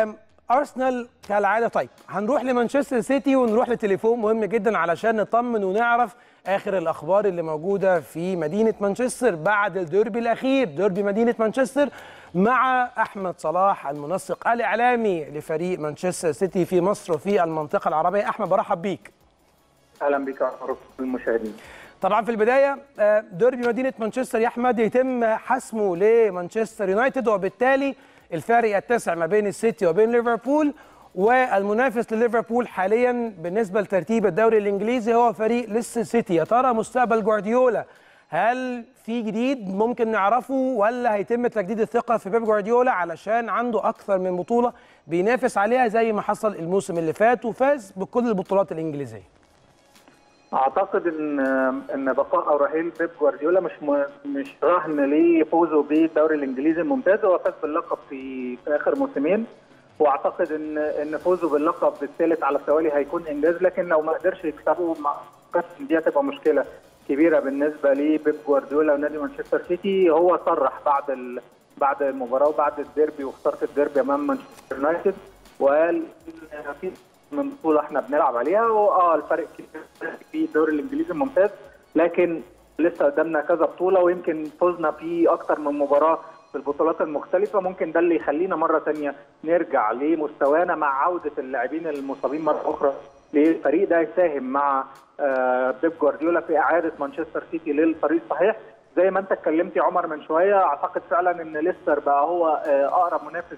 ارسنال كالعاده طيب هنروح لمانشستر سيتي ونروح لتليفون مهم جدا علشان نطمن ونعرف اخر الاخبار اللي موجوده في مدينه مانشستر بعد الديربي الاخير ديربي مدينه مانشستر مع احمد صلاح المنسق الاعلامي لفريق مانشستر سيتي في مصر وفي المنطقه العربيه احمد برحب بيك اهلا بك المشاهدين طبعا في البدايه ديربي مدينه مانشستر يا احمد يتم حسمه لمانشستر يونايتد وبالتالي الفارق التاسع ما بين السيتي وبين ليفربول والمنافس لليفربول حاليا بالنسبه لترتيب الدوري الانجليزي هو فريق ليستر سيتي يا ترى مستقبل جوارديولا هل في جديد ممكن نعرفه ولا هيتم تجديد الثقه في بيب جوارديولا علشان عنده اكثر من بطوله بينافس عليها زي ما حصل الموسم اللي فات وفاز بكل البطولات الانجليزيه اعتقد ان ان بقاء او رحيل بيب جوارديولا مش م... مش رهن لفوزه بالدوري الانجليزي الممتاز هو فاز باللقب في في اخر موسمين واعتقد ان ان فوزه باللقب الثالث على التوالي هيكون انجاز لكن لو ما قدرش يكسبه مع دي هتبقى مشكله كبيره بالنسبه لبيب جوارديولا ونادي مانشستر سيتي هو صرح بعد ال... بعد المباراه وبعد الديربي وخساره الديربي امام مانشستر يونايتد وقال في من بطوله احنا بنلعب عليها واه الفرق كبير في الدوري الانجليزي الممتاز لكن لسه قدامنا كذا بطوله ويمكن فوزنا في اكتر من مباراه في البطولات المختلفه ممكن ده اللي يخلينا مره ثانيه نرجع لمستوانا مع عوده اللاعبين المصابين مره اخرى للفريق ده يساهم مع بيب جوارديولا في اعاده مانشستر سيتي للطريق الصحيح زي ما انت اتكلمت يا عمر من شويه اعتقد فعلا ان ليستر بقى هو اقرب منافس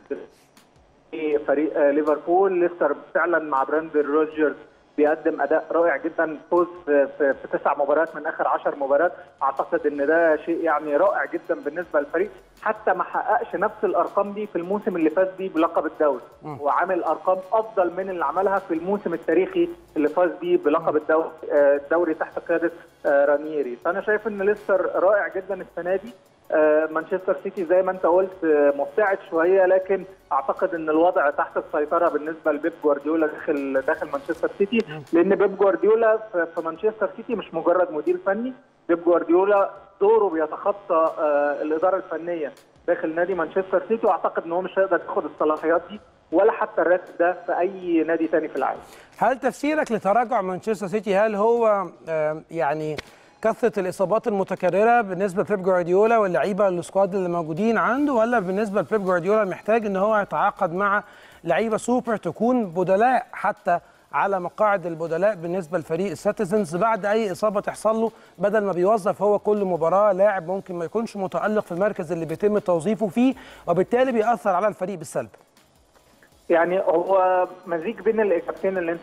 فريق ليفربول ليستر فعلا مع براندن روجرز بيقدم اداء رائع جدا فوز في, في, في تسع مباريات من اخر 10 مباريات اعتقد ان ده شيء يعني رائع جدا بالنسبه للفريق حتى ما حققش نفس الارقام دي في الموسم اللي فاز بيه بلقب الدوري وعامل ارقام افضل من اللي عملها في الموسم التاريخي اللي فاز بيه بلقب الدوري الدوري تحت قياده رانييري فانا شايف ان ليستر رائع جدا السنه دي مانشستر سيتي زي ما انت قلت مبتعد شويه لكن اعتقد ان الوضع تحت السيطره بالنسبه لبيب جوارديولا داخل داخل مانشستر سيتي لان بيب جوارديولا في مانشستر سيتي مش مجرد مدير فني بيب جوارديولا دوره بيتخطى الاداره الفنيه داخل نادي مانشستر سيتي واعتقد ان هو مش هيقدر ياخد الصلاحيات دي ولا حتى الراتب ده في اي نادي ثاني في العالم. هل تفسيرك لتراجع مانشستر سيتي هل هو يعني كثره الاصابات المتكرره بالنسبه لبيب جوارديولا واللعيبه السكواد اللي موجودين عنده ولا بالنسبه لبيب جوارديولا محتاج ان هو يتعاقد مع لعيبه سوبر تكون بدلاء حتى على مقاعد البدلاء بالنسبه لفريق السيتيزنز بعد اي اصابه تحصل له بدل ما بيوظف هو كل مباراه لاعب ممكن ما يكونش متالق في المركز اللي بيتم توظيفه فيه وبالتالي بيأثر على الفريق بالسلب. يعني هو مزيج بين الاجابتين اللي انت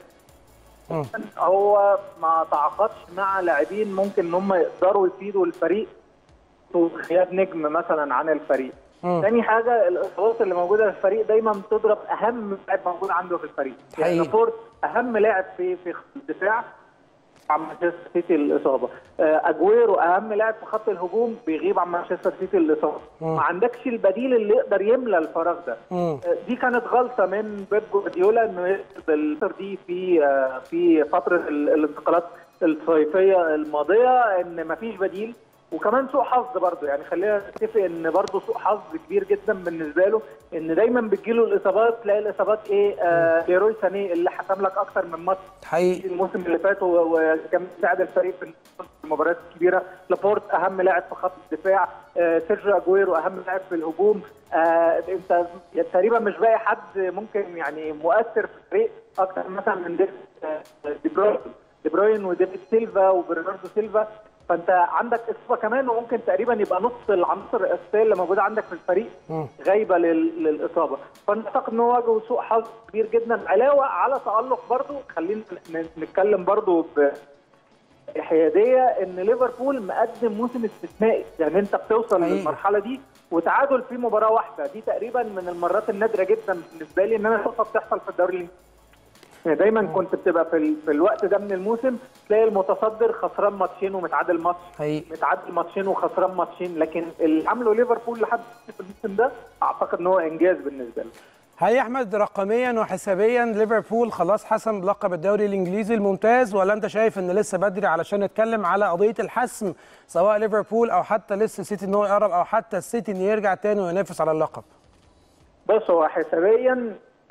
هو ما تعاقدش مع لاعبين ممكن ان هم يقدروا يفيدوا الفريق غياب نجم مثلا عن الفريق. ثاني حاجه الاصابات اللي موجوده في الفريق دايما بتضرب اهم لاعب موجود عنده في الفريق. يعني لافورت اهم لاعب في في الدفاع عن مانشستر سيتي الاصابه اجويرو اهم لاعب في خط الهجوم بيغيب عن مانشستر سيتي الاصابه ما عندكش البديل اللي يقدر يملى الفراغ ده مم. دي كانت غلطه من بيب جوارديولا انه يلعب الفتره دي في في فتره الانتقالات الصيفيه الماضيه ان ما فيش بديل وكمان سوء حظ برضه يعني خلينا نتفق ان برضه سوء حظ كبير جدا بالنسبه له ان دايما بتجيله الاصابات تلاقي الاصابات ايه آه ليروي ساني اللي حسم لك اكتر من ماتش حقيقي الموسم اللي فات وكان ساعد الفريق في المباريات الكبيره لابورت اهم لاعب في خط الدفاع آه سيرجيو اجويرو اهم لاعب في الهجوم آه انت تقريبا مش باقي حد ممكن يعني مؤثر في الفريق اكتر مثلا من دي بروين دي بروين وديفيد سيلفا وبرناردو سيلفا فانت عندك اصابه كمان وممكن تقريبا يبقى نص العناصر الاساسيه اللي موجوده عندك في الفريق غايبه للاصابه فانا اعتقد ان هو واجهه سوء حظ كبير جدا علاوه على تالق برضو خلينا نتكلم برضو بحياديه ان ليفربول مقدم موسم استثنائي يعني انت بتوصل أيه. للمرحله دي وتعادل في مباراه واحده دي تقريبا من المرات النادره جدا بالنسبه لي ان انا اشوفها بتحصل في الدوري الانجليزي يعني دايما كنت بتبقى في, ال... في الوقت ده من الموسم تلاقي المتصدر خسران ماتشين ومتعادل ماتش متعادل ماتشين وخسران ماتشين لكن اللي عمله ليفربول لحد في الموسم ده اعتقد ان هو انجاز بالنسبه له هل يا احمد رقميا وحسابيا ليفربول خلاص حسم لقب الدوري الانجليزي الممتاز ولا انت شايف ان لسه بدري علشان نتكلم على قضيه الحسم سواء ليفربول او حتى لسه سيتي ان هو يقرب او حتى السيتي انه يرجع تاني وينافس على اللقب؟ بص هو حسابيا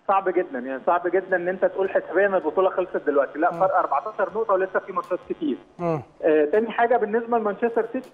صعب جدا يعني صعب جدا ان انت تقول حسابيا البطوله خلصت دلوقتي لا فرق 14 نقطه ولسه في ماتشات كتير مم. آه تاني حاجه بالنسبه لمانشستر سيتي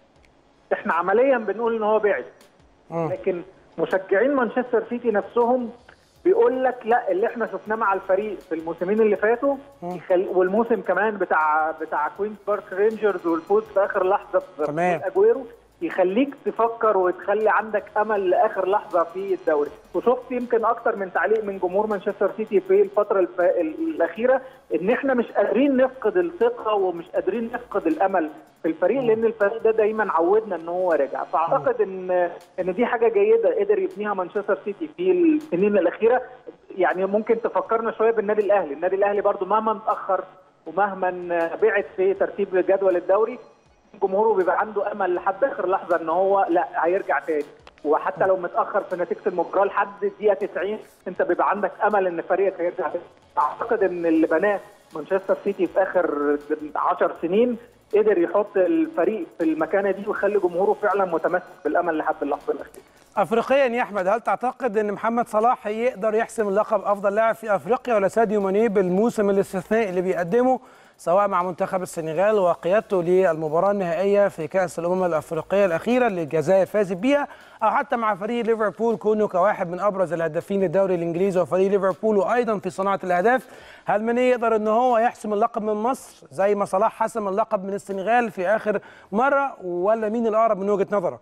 احنا عمليا بنقول ان هو بعد مم. لكن مشجعين مانشستر سيتي نفسهم بيقول لك لا اللي احنا شفناه مع الفريق في الموسمين اللي فاتوا يخل... والموسم كمان بتاع بتاع كوينز بارك رينجرز والفوز في اخر لحظه في تمام. في اجويرو يخليك تفكر وتخلي عندك امل لاخر لحظه في الدوري وشفت يمكن اكتر من تعليق من جمهور مانشستر سيتي في الفتره الف... الاخيره ان احنا مش قادرين نفقد الثقه ومش قادرين نفقد الامل في الفريق لان الفريق ده دايما عودنا ان هو راجع فاعتقد ان ان دي حاجه جيده قدر يبنيها مانشستر سيتي في السنين الاخيره يعني ممكن تفكرنا شويه بالنادي الاهلي النادي الاهلي برضو مهما اتاخر ومهما بعد في ترتيب جدول الدوري جمهوره بيبقى عنده امل لحد اخر لحظه ان هو لا هيرجع تاني وحتى لو متاخر في نتيجه المباراه لحد الدقيقه 90 انت بيبقى عندك امل ان فريقك هيرجع تاني اعتقد ان اللي بناه مانشستر سيتي في اخر 10 سنين قدر يحط الفريق في المكانه دي ويخلي جمهوره فعلا متمسك بالامل لحد اللحظه الاخيره افريقيا يا احمد هل تعتقد ان محمد صلاح يقدر يحسم اللقب افضل لاعب في افريقيا ولا ساديو ماني بالموسم الاستثنائي اللي بيقدمه سواء مع منتخب السنغال وقيادته للمباراه النهائيه في كاس الامم الافريقيه الاخيره اللي الجزائر فازت بيها او حتى مع فريق ليفربول كونه كواحد من ابرز الهدافين للدوري الانجليزي وفريق ليفربول وايضا في صناعه الاهداف هل ماني يقدر ان هو يحسم اللقب من مصر زي ما صلاح حسم اللقب من السنغال في اخر مره ولا مين الاقرب من وجهه نظرك؟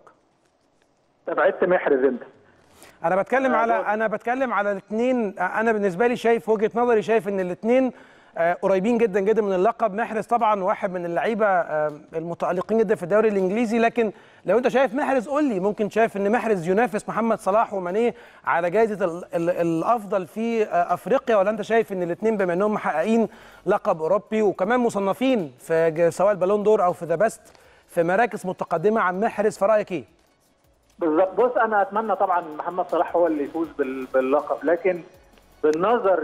بعدت محرز انت انا بتكلم على انا بتكلم على الاثنين انا بالنسبه لي شايف وجهه نظري شايف ان الاثنين قريبين جدا جدا من اللقب محرز طبعا واحد من اللعيبه المتالقين جدا في الدوري الانجليزي لكن لو انت شايف محرز قول لي ممكن شايف ان محرز ينافس محمد صلاح ومانيه على جائزه ال ال الافضل في افريقيا ولا انت شايف ان الاثنين بما انهم محققين لقب اوروبي وكمان مصنفين في سواء البالون دور او في ذا بيست في مراكز متقدمه عن محرز فرايك ايه؟ بالظبط بص انا اتمنى طبعا محمد صلاح هو اللي يفوز باللقب لكن بالنظر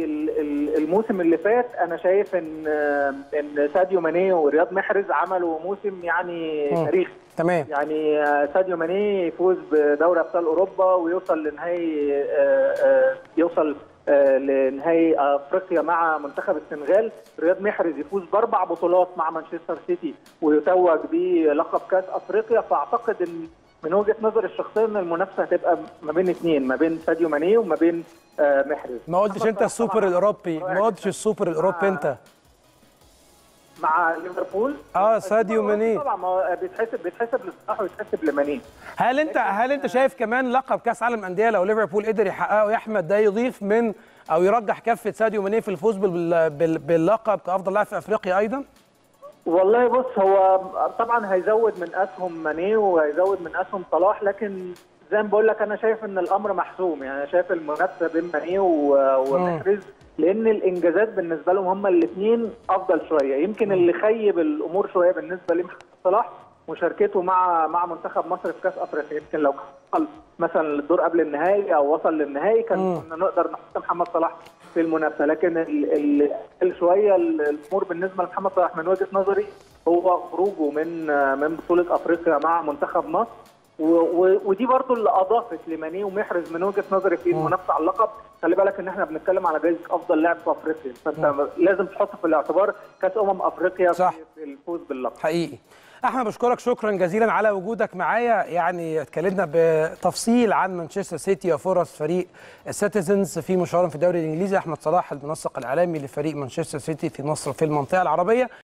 للموسم اللي فات انا شايف ان ان ساديو ماني ورياض محرز عملوا موسم يعني تاريخي تمام يعني ساديو ماني يفوز بدوري ابطال اوروبا ويوصل لنهائي يوصل لنهائي افريقيا مع منتخب السنغال رياض محرز يفوز باربع بطولات مع مانشستر سيتي ويتوج بلقب كاس افريقيا فاعتقد ان من وجهه نظري الشخصيه ان المنافسه هتبقى ما بين اثنين ما بين ساديو ماني وما بين آه محرز ما قلتش انت السوبر الاوروبي ما قلتش السوبر الاوروبي انت مع ليفربول اه ساديو ماني طبعا ما بيتحسب بيتحسب لصلاح ويتحسب لماني هل انت هل انت شايف كمان لقب كاس عالم انديه لو ليفربول قدر يحققه يا احمد ده يضيف من او يرجح كفه ساديو ماني في الفوز باللقب كافضل لاعب في افريقيا ايضا؟ والله بص هو طبعا هيزود من اسهم ماني وهيزود من اسهم صلاح لكن زي ما بقول لك انا شايف ان الامر محسوم يعني شايف المنافسه بين ماني ومحرز لان الانجازات بالنسبه لهم هم الاثنين افضل شويه يمكن اللي خيب الامور شويه بالنسبه لمحمد صلاح مشاركته مع مع منتخب مصر في كاس افريقيا يمكن لو وصل مثلا للدور قبل النهائي او وصل للنهائي كان كنا نقدر نحط محمد صلاح في المنافسه لكن ال ال شويه الامور بالنسبه لمحمد صلاح من وجهه نظري هو خروجه من من بطوله افريقيا مع منتخب مصر ودي برضو اللي اضافت لماني ومحرز من وجهه نظري في المنافسه على اللقب خلي بالك ان احنا بنتكلم على جائزه افضل لاعب في افريقيا فانت لازم تحط في الاعتبار كاس امم افريقيا صح. في الفوز باللقب حقيقي احمد بشكرك شكرا جزيلا على وجودك معايا يعني اتكلمنا بتفصيل عن مانشستر سيتي وفرص فريق السيتيزنز في مشوارهم في الدوري الانجليزي احمد صلاح المنسق الاعلامي لفريق مانشستر سيتي في مصر في المنطقه العربيه